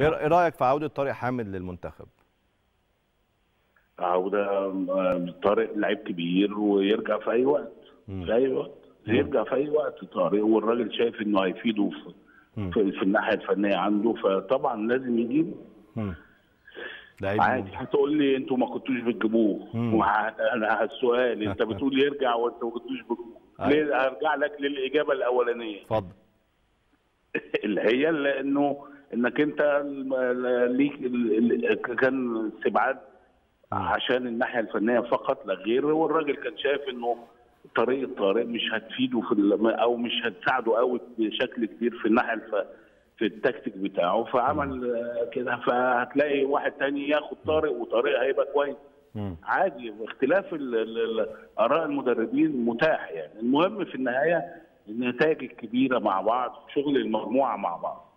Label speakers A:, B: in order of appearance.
A: ايه إيه رايك في عوده طارق حامد للمنتخب
B: عوده آه، طارق لعيب كبير ويرجع في اي وقت في اي وقت يرجع في اي وقت طارق والراجل شايف انه هيفيده في في, في الناحيه الفنيه عنده فطبعا لازم يجيبه
A: مم. لعيب
B: عادي هتقول لي انتوا ما كنتوش بتجيبوه وه- انا السؤال انت بتقول يرجع وانت ما كنتوش بتجيبوه ليه ارجع لك للاجابه الاولانيه
A: اتفضل
B: اللي هي لانه انك انت الم- ال- ليك ال- ال- كان استبعاد عشان الناحيه الفنيه فقط لا غير والراجل كان شايف انه طريقه طارق مش هتفيده في ال- او مش هتساعده قوي بشكل كبير في الناحيه الف... في التكتيك بتاعه فعمل آه، كده فهتلاقي واحد تاني ياخد طارق وطارق هيبقى كويس
A: مم.
B: عادي اختلاف ال- ال- ال- اراء المدربين متاح يعني المهم في النهايه النتائج الكبيره مع بعض شغل المجموعه مع بعض